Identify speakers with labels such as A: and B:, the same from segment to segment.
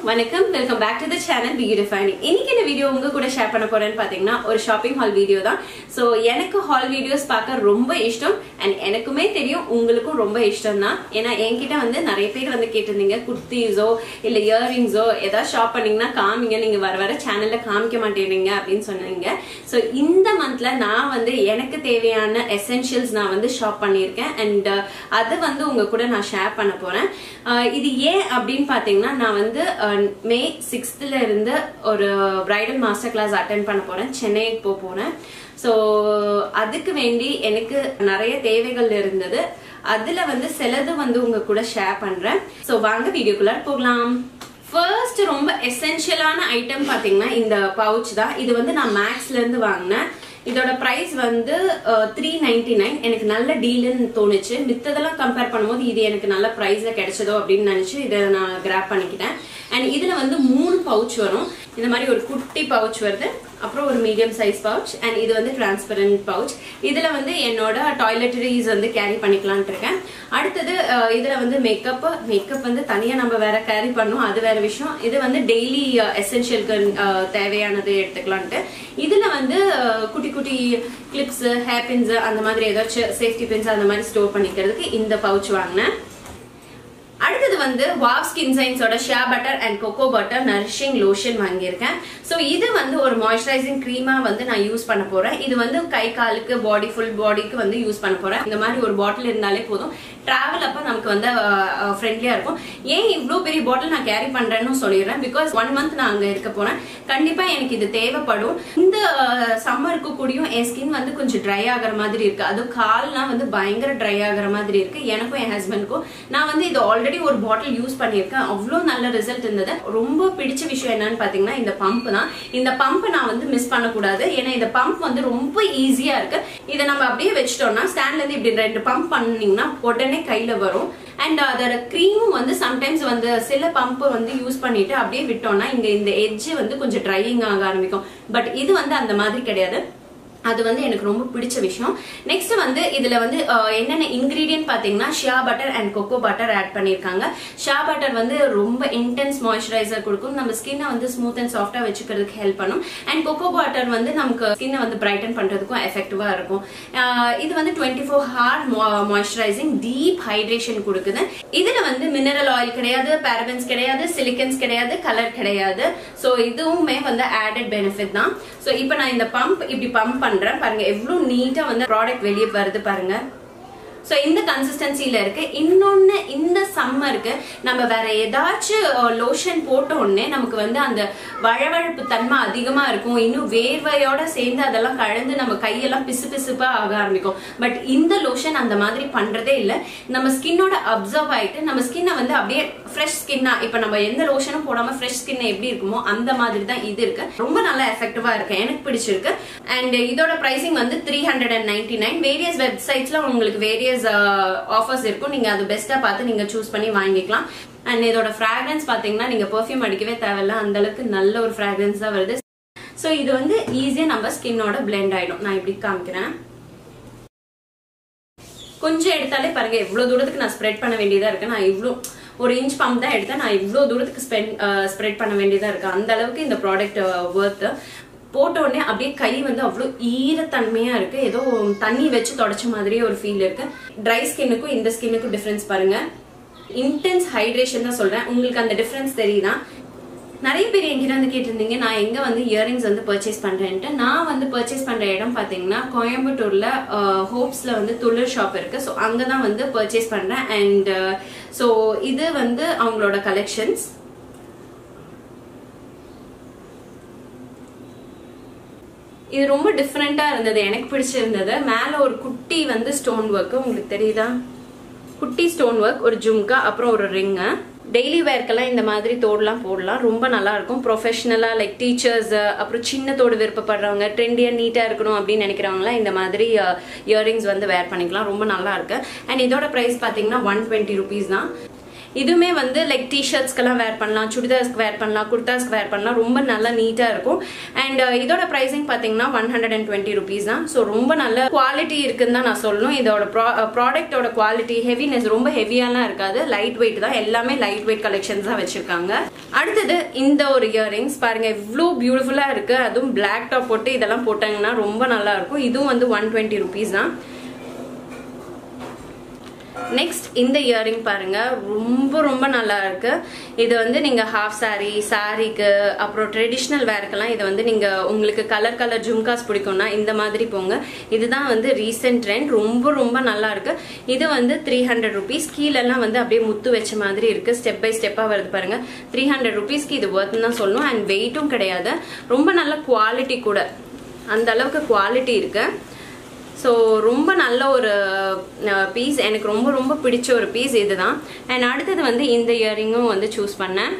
A: வணக்கம் welcome back to the channel beautifying இன்னைக்கு இந்த வீடியோ உங்க கூட ஷேர் பண்ண போறேன்னு பாத்தீங்கன்னா ஒரு ஷாப்பிங் ஹால் வீடியோ தான் சோ எனக்கு ஹால் வீடியோஸ் பார்க்க ரொம்ப இஷ்டம் அண்ட் எனக்குமே தெரியும் உங்களுக்கும் ரொம்ப இஷ்டம் தான் ஏன்னா என்கிட்ட வந்து நிறைய பேர் வந்து கேட்டிருந்தீங்க குர்த்திஸோ இல்ல இயரிங்ஸோ ஏதாவது ஷாப் பண்ணீங்கன்னா காமிங்க நீங்க வர வர சேனல்ல காமிக்க மாட்டேறீங்க அப்படின்னு சொன்னீங்க சோ இந்த மந்த்ல நான் வந்து எனக்கு தேவையான எசென்ஷியல்ஸ் நான் வந்து ஷாப் பண்ணியிருக்கேன் அண்ட் அது வந்து உங்க கூட நான் ஷேர் பண்ண போறேன் அஹ் இது ஏன் அப்படின்னு பாத்தீங்கன்னா நான் வந்து அஹ், மே சிக்ஸ்த்ல இருந்து ஒரு பிரைடல் மாஸ்டர் கிளாஸ் அட்டென்ட் பண்ண போறேன் சென்னைக்கு போக போறேன் ஸோ அதுக்கு வேண்டி எனக்கு நிறைய தேவைகள் இருந்தது அதுல வந்து சிலது வந்து உங்க கூட ஷேர் பண்றேன் ஸோ வாங்க வீடியோக்குள்ள போகலாம் ஃபர்ஸ்ட் ரொம்ப எசென்ஷியலான ஐட்டம் பாத்தீங்கன்னா இந்த பவுச் தான் இது வந்து நான் மேக்ஸ்ல இருந்து வாங்கினேன் இதோட பிரைஸ் வந்து த்ரீ நைன்டி நைன் எனக்கு நல்ல டீல்னு தோணுச்சு மித்ததெல்லாம் கம்பேர் பண்ணும்போது இது எனக்கு நல்ல ப்ரைஸ்ல கிடைச்சதோ அப்படின்னு நினைச்சு இதை நான் கிராப் பண்ணிக்கிட்டேன் அண்ட் இதுல வந்து மூணு பவுச் வரும் இந்த மாதிரி ஒரு குட்டி பவுச் வருது அப்புறம் ஒரு மீடியம் சைஸ் பவுச் அண்ட் இது வந்து டிரான்ஸ்பரண்ட் பவுச் இதுல வந்து என்னோட டாய்லெட்டரிஸ் வந்து கேரி பண்ணிக்கலாம்னு இருக்கேன் அடுத்தது அஹ், இதுல வந்து மேக்கப் மேக்கப் வந்து தனியா நம்ம வேற கேரி பண்ணோம் அது வேற விஷயம் இது வந்து டெய்லி எசென்ஷியலுக்கு தேவையானது எடுத்துக்கலான்ட்டு இதுல வந்து அஹ், குட்டி குட்டி கிளிப்ஸ் ஹேர் பின்ஸ் அந்த மாதிரி ஏதாச்சும் சேஃப்டி பின்ஸ் அந்த மாதிரி ஸ்டோர் பண்ணிக்கிறதுக்கு இந்த பவுச் வாங்கினேன் அடுத்தது வந்து வாவ் ஸ்கின் சயின்ஸோட shea butter and cocoa butter nourishing lotion வாங்கியிருக்கேன் ஸோ இது வந்து ஒரு மாய்ஸ்சரைசிங் க்ரீமா வந்து நான் யூஸ் பண்ண போறேன் இது வந்து கை காலுக்கு பாடி ஃபுல் பாடிக்கு வந்து யூஸ் பண்ண போறேன் இந்த மாதிரி ஒரு பாட்டில் இருந்தாலே போதும் டிராவல் அப்ப நமக்கு வந்து ஃப்ரெண்ட்லியா இருக்கும் ஏன் இவ்வளோ பெரிய பாட்டில் நான் கேரி பண்றேன்னு சொல்லிடுறேன் பிகாஸ் ஒன் மந்த் நான் அங்க இருக்க போறேன் கண்டிப்பா எனக்கு இது தேவைப்படும் இந்த சம்மருக்கு கூடயும் என் ஸ்கின் வந்து கொஞ்சம் ட்ரை ஆகிற மாதிரி இருக்கு அதுவும் கால்லாம் வந்து பயங்கர ட்ரை ஆகிற மாதிரி இருக்கு எனக்கும் என் ஹஸ்பண்டுக்கும் நான் வந்து இது ஆல்ரெடி ஒரு பாட்டில் யூஸ் பண்ணியிருக்கேன் அவ்வளோ நல்ல ரிசல்ட் இருந்தது ரொம்ப பிடிச்ச விஷயம் என்னன்னு பாத்தீங்கன்னா இந்த பம்ப் தான் இந்த பம்ப் நான் வந்து மிஸ் பண்ணக்கூடாது ஏன்னா இந்த பம்ப் வந்து ரொம்ப ஈஸியா இருக்கு இதை நம்ம அப்படியே வச்சிட்டோம்னா ஸ்டாண்ட்ல இருந்து இப்படி ரெண்டு பம்ப் பண்ணீங்கன்னா உடனே கையில வரும் அண்ட் அதோட க்ரீமும் வந்து சம்டைம்ஸ் வந்து சில பம்ப் வந்து யூஸ் பண்ணிட்டு அப்படியே விட்டோம்னா இங்க இந்த எட்ஜ் வந்து கொஞ்சம் ட்ரையிங் ஆக ஆரம்பிக்கும் பட் இது வந்து அந்த மாதிரி கிடையாது அது வந்து எனக்கு ரொம்ப பிடிச்ச விஷயம் நெக்ஸ்ட் வந்து இதுல வந்து அஹ், என்னென்ன இன்கிரீடியன்ட் பாத்தீங்கன்னா shea butter and cocoa butter add பண்ணிருக்காங்க ஷியா பட்டர் வந்து ரொம்ப இன்டென்ஸ் மாய்ஸ்சரைசர் கொடுக்கும் நம்ம ஸ்கின்னை வந்து ஸ்மூத் அண்ட் சாஃப்டா வச்சுக்கிறதுக்கு ஹெல்ப் பண்ணும் அண்ட் கொக்கோ பட்டர் வந்து நமக்கு ஸ்கின்னை வந்து பிரைட்டன் பண்றதுக்கும் எஃபெக்டிவா இருக்கும் அஹ், இது வந்து twenty four hour moisturising deep hydration கொடுக்குது இதுல வந்து மினரல் ஆயில் கிடையாது பேரபன்ஸ் கிடையாது சிலிக்கன்ஸ் கிடையாது கலர் கிடையாது ஸோ இதுவுமே வந்து ஆடட் பெனிஃபிட் தான் ஸோ இப்போ நான் இந்த பம்ப் இப்படி பம்ப் பண்றேன் பாருங்க எவ்வளவு நீட்டா வந்து ப்ராடக்ட் வெளியே வருது பாருங்க ஸோ இந்த கன்சிஸ்டன்சில இருக்கு இன்னொன்னு இந்த சம்மருக்கு நம்ம வேற ஏதாச்சும் லோஷன் போட்ட உடனே நமக்கு வந்து அந்த வழவழப்பு தன்மை அதிகமா இருக்கும் இன்னும் வேர்வையோட சேர்ந்து அதெல்லாம் கலந்து நம்ம கையெல்லாம் பிசு பிசுப்பா ஆக ஆரம்பிக்கும் பட் இந்த லோஷன் அந்த மாதிரி பண்றதே இல்லை நம்ம ஸ்கின்னோட அப்சர்வ் ஆயிட்டு நம்ம ஸ்கின்னை வந்து அப்படியே ஃப்ரெஷ் ஸ்கின்னா இப்ப நம்ம எந்த லோஷனும் போடாம ஃப்ரெஷ் ஸ்கின் எப்படி இருக்குமோ அந்த மாதிரி தான் இது இருக்கு ரொம்ப நல்லா எஃபெக்டிவா இருக்கு எனக்கு பிடிச்சிருக்கு அண்ட் இதோட பிரைசிங் வந்து three hundred and ninety nine various வெப்சைட்ஸ்ல உங்களுக்கு வேரியஸ் ஆஃபர்ஸ் இருக்கும் நீங்க அது பெஸ்டா பார்த்து நீங்க சூஸ் பண்ணி வாங்கிக்கலாம் அண்ட் இதோட ஃப்ராக்ரன்ஸ் பாத்தீங்கன்னா நீங்க பெர்ஃப்யூம் அடிக்கவே தேவையில்ல அந்த அளவுக்கு நல்ல ஒரு ஃப்ராக்ரன்ஸ் தான் வருது ஸோ இது வந்து ஈஸியா நம்ம ஸ்கின்னோட பிளெண்ட் ஆயிடும் நான் இப்படி காமிக்கிறேன் கொஞ்சம் எடுத்தாலே பாருங்க எவ்வளவு தூரத்துக்கு நான் ஸ்ப்ரெட் பண்ண வேண்டியதா இருக்கு நான் இவ்வளோ ஒரு இன்ச் பம்ப் தான் எடுத்தேன் நான் இவ்வளோ தூரத்துக்கு ஸ்பெண்ட் ஸ்ப்ரெட் பண்ண வேண்டியதா இருக்கு அந்த அளவுக்கு இந்த ப்ராடக்ட் ஒர்த் போட்ட உடனே அப்படியே கை வந்து அவ்வளோ ஈரத்தன்மையா இருக்கு ஏதோ தண்ணி வச்சு தொடச்ச மாதிரியே ஒரு ஃபீல் இருக்கு ட்ரை ஸ்கின்னுக்கும் இந்த ஸ்கின்னுக்கும் டிஃபரன்ஸ் பாருங்க இன்டென்ஸ் ஹைட்ரேஷன் தான் சொல்றேன் உங்களுக்கு அந்த டிஃபரன்ஸ் தெரியுதா நிறைய பேர் என்கிட்ட வந்து கேட்டிருந்தீங்க நான் எங்க வந்து இயரிங்ஸ் வந்து பர்ச்சேஸ் பண்றேன்ட்டு நான் வந்து பர்ச்சேஸ் பண்ற இடம் பாத்தீங்கன்னா கோயம்புத்தூர்ல ஹோப்ஸ்ல வந்து துளிர் ஷாப் இருக்கு ஸோ அங்கதான் வந்து பர்ச்சேஸ் பண்றேன் அண்ட் ஸோ இது வந்து அவங்களோட கலெக்ஷன்ஸ் இது ரொம்ப டிஃப்ரெண்டா இருந்தது எனக்கு பிடிச்சிருந்தது மேல ஒரு குட்டி வந்து ஸ்டோன் ஒர்க் உங்களுக்கு தெரியுதா குட்டி ஸ்டோன் ஒர்க் ஒரு ஜும்கா அப்புறம் ஒரு ரிங்கு டெய்லி வேர்க்கெல்லாம் இந்த மாதிரி தோடெல்லாம் போடலாம் ரொம்ப நல்லா இருக்கும் ப்ரொஃபஷனலா லைக் டீச்சர்ஸ் அப்புறம் சின்ன தோடு விருப்பப்படுறவங்க ட்ரெண்டியா நீட்டா இருக்கணும் அப்படின்னு நினைக்கிறவங்களாம் இந்த மாதிரி இயரிங்ஸ் வந்து வேர் பண்ணிக்கலாம் ரொம்ப நல்லா இருக்கு அண்ட் இதோட பிரைஸ் பாத்தீங்கன்னா ஒன் டுவெண்ட்டி ருபீஸ் தான் இதுவுமே வந்து லைக் டிஷர்ட்ஸ்க்கெல்லாம் வேர் பண்ணலாம் சுடிதார்ஸ்க்கு வேர் பண்ணலாம் குர்தாஸ்க்கு வேர் பண்ணலாம் ரொம்ப நல்லா நீட்டாக இருக்கும் அண்ட் இதோட ப்ரைஸிங் பார்த்தீங்கன்னா one hundred and twenty rupees தான் ஸோ ரொம்ப நல்ல குவாலிட்டி இருக்குன்னு தான் நான் சொல்லணும் இதோட ப்ராடக்டோட குவாலிட்டி ஹெவினஸ் ரொம்ப ஹெவியாலாம் இருக்காது லைட் வெயிட் தான் எல்லாமே லைட் வெயிட் கலெக்ஷன்ஸ் தான் வச்சிருக்காங்க அடுத்தது இந்த ஒரு இயரிங்ஸ் பாருங்க இவ்வளோ பியூட்டிஃபுல்லாக இருக்கு அதுவும் பிளாக் டாப் போட்டு இதெல்லாம் போட்டாங்கன்னா ரொம்ப நல்லா இருக்கும் இதுவும் வந்து ஒன் டுவெண்ட்டி ருபீஸ் தான் நெக்ஸ்ட் இந்த இயரிங் பாருங்க ரொம்ப ரொம்ப நல்லா இருக்கு இது வந்து நீங்க ஹாஃப் சாரி சாரிக்கு அப்புறம் ட்ரெடிஷ்னல் வேர்க்கெல்லாம் இது வந்து நீங்க உங்களுக்கு கலர் கலர் ஜும்காஸ் பிடிக்கும்னா இந்த மாதிரி போங்க இதுதான் வந்து ரீசெண்ட் ட்ரெண்ட் ரொம்ப ரொம்ப நல்லா இருக்கு இது வந்து த்ரீ ஹண்ட்ரட் ருபீஸ் கீழெல்லாம் வந்து அப்படியே முத்து வச்ச மாதிரி இருக்கு ஸ்டெப் பை ஸ்டெப்பா வருது பாருங்க த்ரீ ஹண்ட்ரட் ருபீஸ்க்கு இது ஒர்த் தான் சொல்லணும் அண்ட் வெயிட்டும் கிடையாது ரொம்ப நல்ல குவாலிட்டி கூட அந்த அளவுக்கு குவாலிட்டி இருக்கு ஸோ ரொம்ப நல்ல ஒரு பீஸ் எனக்கு ரொம்ப ரொம்ப பிடிச்ச ஒரு பீஸ் இதுதான் அண்ட் அடுத்தது வந்து இந்த இயரிங்கும் வந்து சூஸ் பண்ணேன்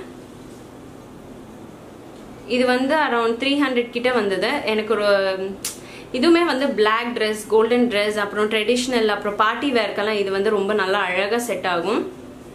A: இது வந்து அரௌண்ட் த்ரீ ஹண்ட்ரட் கிட்ட வந்தது எனக்கு ஒரு இதுவுமே வந்து பிளாக் ட்ரெஸ் கோல்டன் ட்ரெஸ் அப்புறம் ட்ரெடிஷ்னல் அப்புறம் பார்ட்டி வேர்க்கெல்லாம் இது வந்து ரொம்ப நல்லா அழகாக செட் ஆகும்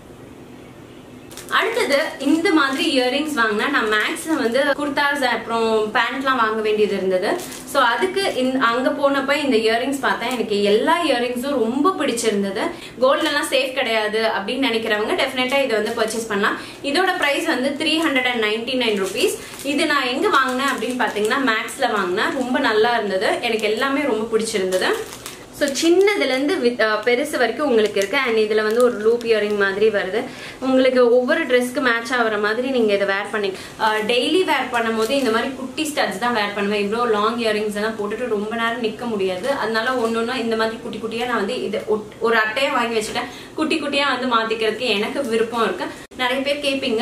A: அடுத்தது இந்த மாதிரி இயரிங்ஸ் வாங்கினா நான் மேக்ஸ்ல வந்து குர்தாஸ் அப்புறம் பேண்ட்லாம் வாங்க வேண்டியது இருந்தது ஸோ அதுக்கு அங்க போனப்ப இந்த இயரிங்ஸ் பார்த்தேன் எனக்கு எல்லா இயரிங்ஸும் ரொம்ப பிடிச்சிருந்தது கோல்ட்லலாம் சேஃப் கிடையாது அப்படின்னு நினைக்கிறவங்க டெஃபினட்டா இதை வந்து பர்ச்சேஸ் பண்ணலாம் இதோட பிரைஸ் வந்து three hundred and ninety nine rupees இது நான் எங்க வாங்கினேன் அப்படின்னு பாத்தீங்கன்னா மேக்ஸ்ல வாங்கினேன் ரொம்ப நல்லா இருந்தது எனக்கு எல்லாமே ரொம்ப பிடிச்சிருந்தது ஸோ சின்னதுலேருந்து பெருசு வரைக்கும் உங்களுக்கு இருக்கு அண்ட் இதில் வந்து ஒரு லூப் இயரிங் மாதிரி வருது உங்களுக்கு ஒவ்வொரு ட்ரெஸ்க்கு மேட்ச் ஆகிற மாதிரி நீங்கள் இதை வேர் பண்ணி டெய்லி வேர் பண்ணும் போது இந்த மாதிரி குட்டி ஸ்டட்ஸ் தான் வேர் பண்ணுவேன் இவ்வளோ லாங் இயரிங்ஸ் எல்லாம் போட்டுட்டு ரொம்ப நேரம் நிற்க முடியாது அதனால ஒன்று ஒன்று இந்த மாதிரி குட்டி குட்டியாக நான் வந்து இது ஒரு அட்டையை வாங்கி வச்சுட்டேன் குட்டி குட்டியாக வந்து மாற்றிக்கிறதுக்கு எனக்கு விருப்பம் இருக்கு நிறைய பேர் கேட்பீங்க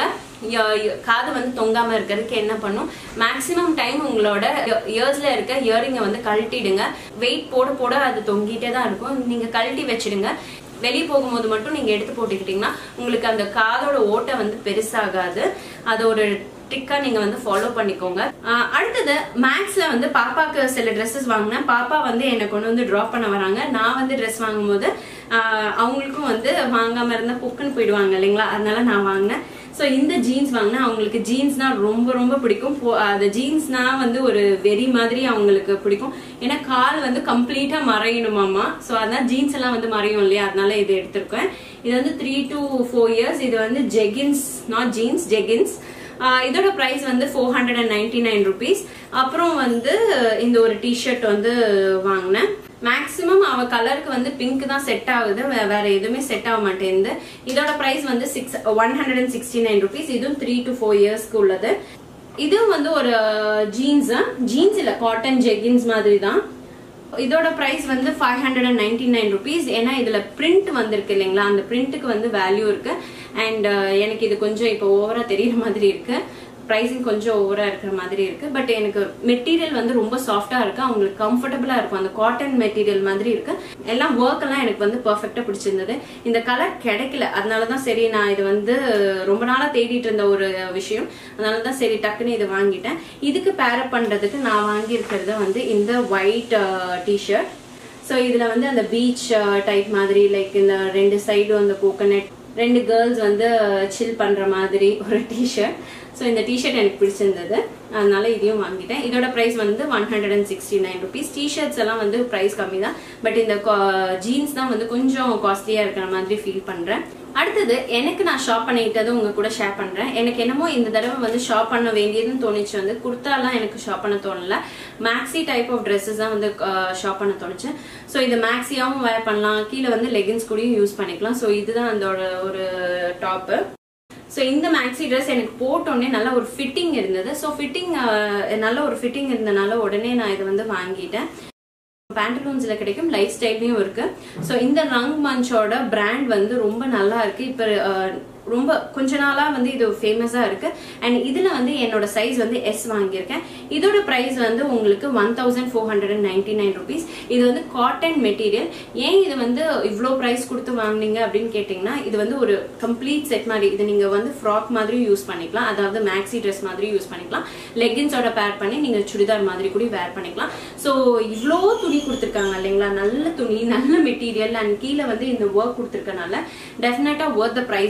A: காது வந்து தொங்காம இருக்கிறதுக்கு என்ன பண்ணும் மேக்சிமம் டைம் உங்களோட இயர்ஸ்ல இருக்க இயரிங்கை வந்து கழட்டிடுங்க வெயிட் போட போட அது தொங்கிட்டே தான் இருக்கும் நீங்க கழட்டி வச்சிடுங்க வெளியே போகும்போது மட்டும் நீங்க எடுத்து போட்டுக்கிட்டீங்கன்னா உங்களுக்கு அந்த காதோட ஓட்டை வந்து பெருசாகாது அது ஒரு ட்ரிக்கா நீங்க வந்து ஃபாலோ பண்ணிக்கோங்க அடுத்தது மேக்ஸ்ல வந்து பாப்பாக்கு சில ட்ரெஸ்ஸஸ் வாங்கினேன் பாப்பா வந்து என்னை கொண்டு வந்து ட்ராப் பண்ண வராங்க நான் வந்து ட்ரெஸ் வாங்கும்போது அவங்களுக்கும் வந்து வாங்காம இருந்தா புக்குன்னு போயிடுவாங்க இல்லைங்களா அதனால நான் வாங்கினேன் ஸோ இந்த ஜீன்ஸ் வாங்கினா அவங்களுக்கு ஜீன்ஸ்னா ரொம்ப ரொம்ப பிடிக்கும் அந்த ஜீன்ஸ்னா வந்து ஒரு வெறி மாதிரி அவங்களுக்கு பிடிக்கும் ஏன்னா கால் வந்து கம்ப்ளீட்டா மறையணுமாமா ஸோ அதான் ஜீன்ஸ் எல்லாம் வந்து மறையும் இல்லையா அதனால இது எடுத்திருக்கேன் இது வந்து த்ரீ டு ஃபோர் இயர்ஸ் இது வந்து ஜெகின்ஸ் நாட் ஜீன்ஸ் ஜெகின்ஸ் இதோட ப்ரைஸ் வந்து four hundred and ninety nine rupees அப்புறம் வந்து இந்த ஒரு டிஷர்ட் வந்து வாங்கினேன் மேக்ஸிமம் அவ கலருக்கு வந்து பிங்க் தான் செட் ஆகுது வேற எதுவுமே செட் ஆக மாட்டேங்குது இதோட பிரைஸ் வந்து six one hundred and sixty nine rupees இதுவும் த்ரீ டு ஃபோர் இயர்ஸ்க்கு உள்ளது இதுவும் வந்து ஒரு ஜீன்ஸ் ஜீன்ஸ் இல்ல காட்டன் ஜெகின்ஸ் மாதிரி தான் இதோட பிரைஸ் வந்து five hundred and ninety nine rupees ஏன்னா இதுல பிரிண்ட் வந்திருக்கு இல்லைங்களா அந்த பிரிண்ட்டுக்கு வந்து வேல்யூ இருக்கு அண்ட் எனக்கு இது கொஞ்சம் இப்போ ஓவரா தெரியற மாதிரி இருக்கு ப்ரைஸிங் கொஞ்சம் ஓவரா இருக்கிற மாதிரி இருக்கு பட் எனக்கு மெட்டீரியல் வந்து ரொம்ப சாஃப்டா இருக்கு அவங்களுக்கு கம்ஃபர்டபுளா இருக்கும் அந்த காட்டன் மெட்டீரியல் மாதிரி இருக்கு எல்லாம் ஒர்க் எல்லாம் எனக்கு வந்து பர்ஃபெக்டா பிடிச்சிருந்தது இந்த கலர் கிடைக்கல அதனாலதான் சரி நான் இது வந்து ரொம்ப நாளா தேடிட்டு இருந்த ஒரு விஷயம் அதனாலதான் சரி டக்குன்னு இது வாங்கிட்டேன் இதுக்கு பேரப் பண்றதுக்கு நான் வாங்கியிருக்கிறது வந்து இந்த ஒயிட் டிஷர்ட் ஸோ இதுல வந்து அந்த பீச் டைப் மாதிரி லைக் இந்த ரெண்டு சைடும் அந்த கோகனட் ரெண்டு கேர்ள்ஸ் வந்து சில் பண்ற மாதிரி ஒரு டிஷர்ட் ஸோ இந்த டிஷர்ட் எனக்கு பிடிச்சிருந்தது அதனால இதையும் வாங்கிட்டேன் இதோட ப்ரைஸ் வந்து one hundred and sixty nine rupees T-shirts எல்லாம் வந்து ப்ரைஸ் கம்மி தான் பட் இந்த ஜீன்ஸ் தான் வந்து கொஞ்சம் காஸ்ட்லியா இருக்கிற மாதிரி ஃபீல் பண்றேன் அடுத்தது எனக்கு நான் ஷாப் பண்ணிக்கிட்டது உங்க கூட ஷேர் பண்றேன் எனக்கு என்னமோ இந்த தடவை வந்து ஷாப் பண்ண வேண்டியதுன்னு தோணுச்சு வந்து குர்த்தாலாம் எனக்கு ஷாப் பண்ண தோணல மேக்ஸி டைப் ஆஃப் ட்ரெஸ்ஸஸ் தான் வந்து ஷாப் பண்ண தோணுச்சு ஸோ இது மேக்ஸியாவும் வேர் பண்ணலாம் கீழே வந்து லெகின்ஸ் கூடயும் யூஸ் பண்ணிக்கலாம் ஸோ இதுதான் அதோட ஒரு டாப்பு ஸோ இந்த மேக்ஸி ட்ரெஸ் எனக்கு போட்டோடனே நல்ல ஒரு ஃபிட்டிங் இருந்தது ஸோ ஃபிட்டிங் நல்ல ஒரு ஃபிட்டிங் இருந்தனால உடனே நான் இதை வந்து வாங்கிட்டேன் பேண்டலூன்ஸ்ல கிடைக்கும் லைஃப் ஸ்டைல்லையும் இருக்கு ஸோ இந்த ரங் மஞ்சோட பிராண்ட் வந்து ரொம்ப நல்லா இருக்கு இப்போ ரொம்ப கொஞ்ச நாளா வந்து இது ஃபேமஸா இருக்கு அண்ட் இதுல வந்து என்னோட சைஸ் வந்து எஸ் வாங்கியிருக்கேன் இதோட பிரைஸ் வந்து உங்களுக்கு one thousand four hundred and ninety nine rupees இது வந்து காட்டன் மெட்டீரியல் ஏன் இது வந்து இவ்வளோ பிரைஸ் கொடுத்து வாங்குனீங்க அப்படின்னு கேட்டிங்கன்னா இது வந்து ஒரு கம்ப்ளீட் செட் மாதிரி இது நீங்க வந்து ஃப்ராக் மாதிரி யூஸ் பண்ணிக்கலாம் அதாவது மேக்ஸி ட்ரெஸ் மாதிரி யூஸ் பண்ணிக்கலாம் லெகின்ஸோட பேர் பண்ணி நீங்க சுடிதார் மாதிரி கூட வேர் பண்ணிக்கலாம் ஸோ இவ்வளோ துணி கொடுத்துருக்காங்க இல்லைங்களா நல்ல துணி நல்ல மெட்டீரியல் அண்ட் கீழே வந்து இந்த ஒர்க் கொடுத்துருக்கனால டெஃபினட்டா ஒர்த் த ப்ரைஸ்ன்னே சொல்லலாம்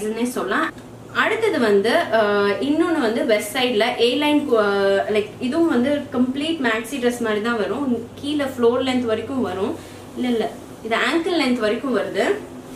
A: சொல்லலாம் அடுத்தது வந்து அஹ், இன்னொன்னு வந்து வெஸ்ட் சைட்ல ஏ லைன் லைக் இதுவும் வந்து கம்ப்ளீட் மேக்ஸி ட்ரெஸ் மாதிரி தான் வரும் கீழே ஃப்ளோர் லென்த் வரைக்கும் வரும் இல்ல இல்ல இது ஆங்கிள் லென்த் வரைக்கும் வருது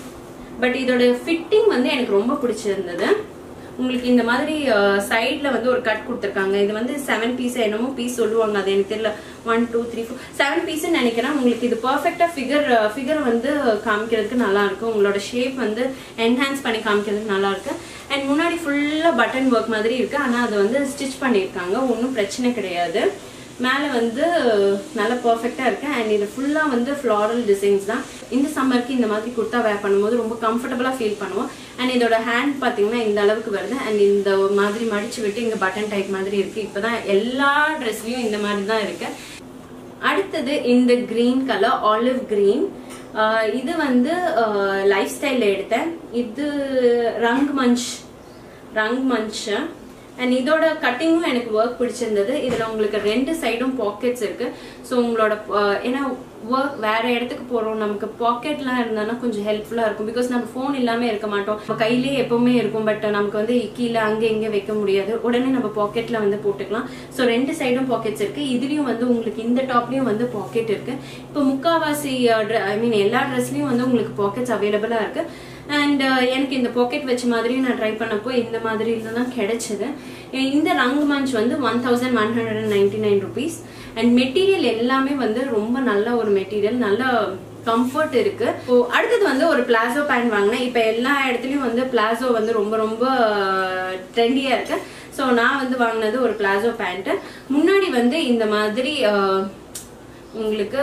A: பட் இதோட ஃபிட்டிங் வந்து எனக்கு ரொம்ப பிடிச்சிருந்தது உங்களுக்கு இந்த மாதிரி சைட்ல வந்து ஒரு கட் கொடுத்துருக்காங்க இது வந்து செவன் பீஸ் என்னமோ பீஸ் சொல்லுவாங்க அது எனக்கு தெரியல one two three four seven piece நினைக்கிறேன் உங்களுக்கு இது பர்ஃபெக்டா ஃபிகர் ஃபிகர் வந்து காமிக்கிறதுக்கு நல்லா இருக்கு உங்களோட ஷேப் வந்து என்ஹான்ஸ் பண்ணி காமிக்கிறதுக்கு நல்லா இருக்கு அண்ட் முன்னாடி ஃபுல்லா பட்டன் ஒர்க் மாதிரி இருக்கு ஆனா அது வந்து ஸ்டிச் பண்ணியிருக்காங்க ஒன்றும் பிரச்சனை கிடையாது மேலே வந்து நல்ல பர்ஃபெக்டாக இருக்கு அண்ட் இது ஃபுல்லாக வந்து ஃப்ளாரல் டிசைன்ஸ் தான் இந்த சம்மருக்கு இந்த மாதிரி குர்த்தா வேர் பண்ணும்போது ரொம்ப கம்ஃபர்டபுளாக ஃபீல் பண்ணுவோம் அண்ட் இதோட ஹேண்ட் பார்த்தீங்கன்னா இந்த அளவுக்கு வருது அண்ட் இந்த மாதிரி மடிச்சு விட்டு இங்கே பட்டன் டைப் மாதிரி இருக்கு இப்போதான் எல்லா ட்ரெஸ்லையும் இந்த மாதிரி தான் இருக்கு அடுத்தது இந்த கிரீன் கலர் ஆலிவ் கிரீன் இது வந்து லைஃப் ஸ்டைலில் எடுத்தேன் இது Rangmanch Rangmanch and இதோட கட்டிங்கும் எனக்கு ஒர்க் பிடிச்சிருந்தது இதுல உங்களுக்கு ரெண்டு சைடும் பாக்கெட்ஸ் இருக்கு ஸோ உங்களோட அஹ், ஏன்னா ஒர்க் வேற இடத்துக்கு போறோம் நமக்கு பாக்கெட்லாம் இருந்தானா கொஞ்சம் ஹெல்ப்ஃபுல்லா இருக்கும் பிகாஸ் நம்ம ஃபோன் இல்லாம இருக்க மாட்டோம் நம்ம கையிலேயே எப்பவுமே இருக்கும் பட் நமக்கு வந்து கீழே அங்க இங்க வைக்க முடியாது உடனே நம்ம பாக்கெட்ல வந்து போட்டுக்கலாம் ஸோ ரெண்டு சைடும் பாக்கெட்ஸ் இருக்கு இதுலயும் வந்து உங்களுக்கு இந்த டாப்லயும் வந்து பாக்கெட் இருக்கு இப்போ முக்காவாசி ஐ மீன் எல்லா ட்ரெஸ்லயும் வந்து உங்களுக்கு பாக்கெட்ஸ் அவைலபிளா இருக்கு அண்ட் எனக்கு இந்த பாக்கெட் வச்ச மாதிரியும் நான் ட்ரை பண்ணப்போ இந்த மாதிரி தான் கிடைச்சது அஹ் இந்த ரங் மஞ்ச் வந்து one thousand one hundred and ninety nine rupees and material எல்லாமே வந்து ரொம்ப நல்ல ஒரு மெட்டீரியல் நல்ல கம்ஃபர்ட் இருக்கு ஸோ அடுத்தது வந்து ஒரு பிளாசோ பேண்ட் வாங்கினேன் இப்போ எல்லா இடத்துலயும் வந்து பிளாசோ வந்து ரொம்ப ரொம்ப ட்ரெண்டியா இருக்கு ஸோ நான் வந்து வாங்கினது ஒரு பிளாசோ பேண்ட் முன்னாடி வந்து இந்த மாதிரி அஹ், உங்களுக்கு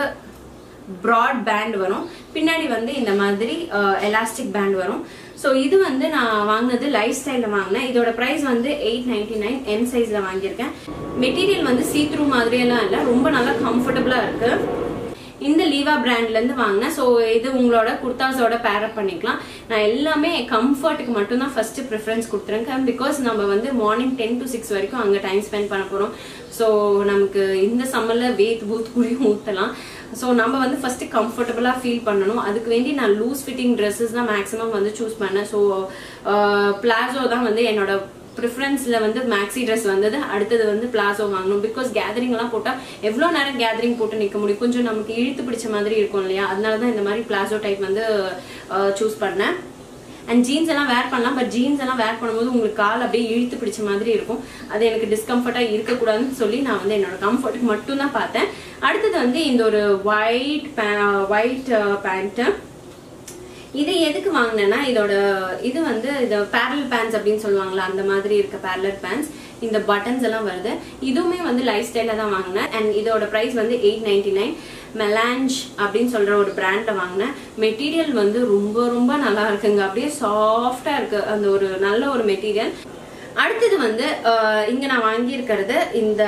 A: ப்ராட் பேண்ட் வரும் பின்னாடி வந்து இந்த மாதிரி எலாஸ்டிக் பேண்ட் வரும் ஸோ இது வந்து நான் வாங்கினது லைஃப் ஸ்டைலில் வாங்கினேன் இதோட ப்ரைஸ் வந்து எயிட் நைன்டி நைன் எம் சைஸில் வாங்கியிருக்கேன் மெட்டீரியல் வந்து சீ த்ரூ மாதிரியெல்லாம் இல்லை ரொம்ப நல்லா கம்ஃபர்டபுளாக இருக்கு இந்த லீவா பிராண்ட்ல இருந்து வாங்கினேன் ஸோ இது உங்களோட குர்தாஸோட பேரப் பண்ணிக்கலாம் நான் எல்லாமே கம்ஃபர்ட்டுக்கு மட்டும் தான் ஃபர்ஸ்ட் ப்ரிஃபரன்ஸ் கொடுத்துருக்கேன் பிகாஸ் நம்ம வந்து மார்னிங் டென் டு சிக்ஸ் வரைக்கும் அங்கே டைம் ஸ்பெண்ட் பண்ண போகிறோம் ஸோ நமக்கு இந்த சம்மர்ல வேத் பூத் கூடியும் ஊற்றலாம் ஸோ நம்ம வந்து ஃபர்ஸ்ட் கம்ஃபர்டபுளாக ஃபீல் பண்ணணும் அதுக்கு வேண்டி நான் லூஸ் ஃபிட்டிங் ட்ரெஸ்ஸஸ் தான் மேக்ஸிமம் வந்து சூஸ் பண்ணேன் ஸோ பிளாசோ தான் வந்து என்னோட ப்ரிஃபரன்ஸ்ல வந்து மேக்ஸி ட்ரெஸ் வந்தது அடுத்தது வந்து பிளாசோ வாங்கணும் பிகாஸ் கேதரிங் எல்லாம் போட்டா எவ்வளவு நேரம் கேதரிங் போட்டு நிக்க முடியும் கொஞ்சம் நமக்கு இழுத்து பிடிச்ச மாதிரி இருக்கும் இல்லையா அதனால தான் இந்த மாதிரி பிளாசோ டைப் வந்து சூஸ் பண்ணேன் அண்ட் ஜீன்ஸ் எல்லாம் வேர் பண்ணலாம் பட் ஜீன்ஸ் எல்லாம் வேர் பண்ணும்போது உங்களுக்கு கால் அப்படியே இழுத்து பிடிச்ச மாதிரி இருக்கும் அது எனக்கு டிஸ்கம்ஃபர்ட்டா இருக்கக்கூடாதுன்னு சொல்லி நான் வந்து என்னோட கம்ஃபர்ட்டுக்கு மட்டும் தான் பார்த்தேன் அடுத்தது வந்து இந்த ஒரு ஒயிட் ஒயிட் பேண்ட்டு இது எதுக்கு வாங்கினேன்னா இதோட இது வந்து இது பேரல் பேண்ட்ஸ் அப்படின்னு சொல்லுவாங்களா அந்த மாதிரி இருக்க பேரலர் பேண்ட்ஸ் இந்த பட்டன்ஸ் எல்லாம் வருது இதுவுமே வந்து லைஃப் ஸ்டைல தான் வாங்கினேன் அண்ட் இதோட பிரைஸ் வந்து எயிட் நைன்டி நைன் மெலாஞ்ச் அப்படின்னு சொல்ற ஒரு பிராண்ட்ல வாங்கினேன் மெட்டீரியல் வந்து ரொம்ப ரொம்ப நல்லா இருக்குங்க அப்படியே சாஃப்டா இருக்கு அந்த ஒரு நல்ல ஒரு மெட்டீரியல் அடுத்தது வந்து அஹ், இங்க நான் வாங்கியிருக்கிறது இந்த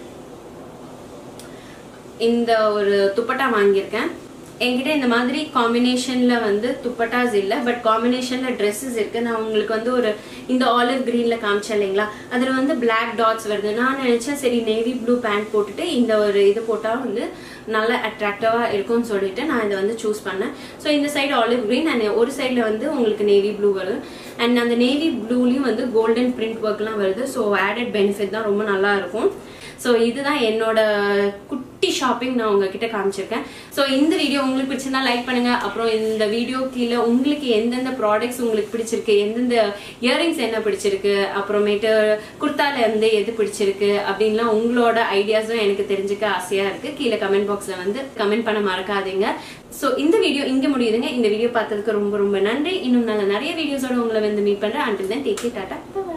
A: இந்த ஒரு துப்பட்டா வாங்கியிருக்கேன் என்கிட்ட இந்த மாதிரி காம்பினேஷன்ல வந்து துப்பட்டாஸ் இல்ல பட் காம்பினேஷன்ல ட்ரெஸ்ஸஸ் இருக்கு நான் உங்களுக்கு வந்து ஒரு இந்த ஆலிவ் கிரீன்ல காமிச்சேன் இல்லைங்களா அதுல வந்து பிளாக் டாட்ஸ் வருது நான் நினைச்சேன் சரி நேவி ப்ளூ பேண்ட் போட்டுட்டு இந்த ஒரு இது போட்டா வந்து நல்ல அட்ராக்டிவா இருக்கும்னு சொல்லிட்டு நான் இதை வந்து சூஸ் பண்ணேன் ஸோ இந்த சைடு ஆலிவ் கிரீன் அண்ட் ஒரு சைடுல வந்து உங்களுக்கு நேவி ப்ளூ வருது அண்ட் அந்த நேவி ப்ளூலயும் வந்து கோல்டன் பிரிண்ட் ஒர்க்லாம் வருது ஸோ ஆடட் பெனிஃபிட் தான் ரொம்ப நல்லா இருக்கும் ஸோ இதுதான் என்னோட குட்டி ஷாப்பிங் நான் உங்ககிட்ட காமிச்சிருக்கேன் ஸோ இந்த வீடியோ உங்களுக்கு பிடிச்சிருந்தா லைக் பண்ணுங்க அப்புறம் இந்த வீடியோ கீழே உங்களுக்கு எந்தெந்த ப்ராடக்ட்ஸ் உங்களுக்கு பிடிச்சிருக்கு எந்தெந்த இயரிங்ஸ் என்ன பிடிச்சிருக்கு அப்புறமேட்டு குர்த்தால இருந்து எது பிடிச்சிருக்கு அப்படின்லாம் உங்களோட ஐடியாஸும் எனக்கு தெரிஞ்சுக்க ஆசையா இருக்கு கீழே கமெண்ட் பாக்ஸ்ல வந்து கமெண்ட் பண்ண மறக்காதீங்க ஸோ இந்த வீடியோ இங்க முடியுதுங்க இந்த வீடியோ பார்த்ததுக்கு ரொம்ப ரொம்ப நன்றி இன்னும் நல்ல நிறைய வீடியோஸோட உங்களை வந்து மீட் பண்றேன் அண்டில் தென் டேக் டாட்டா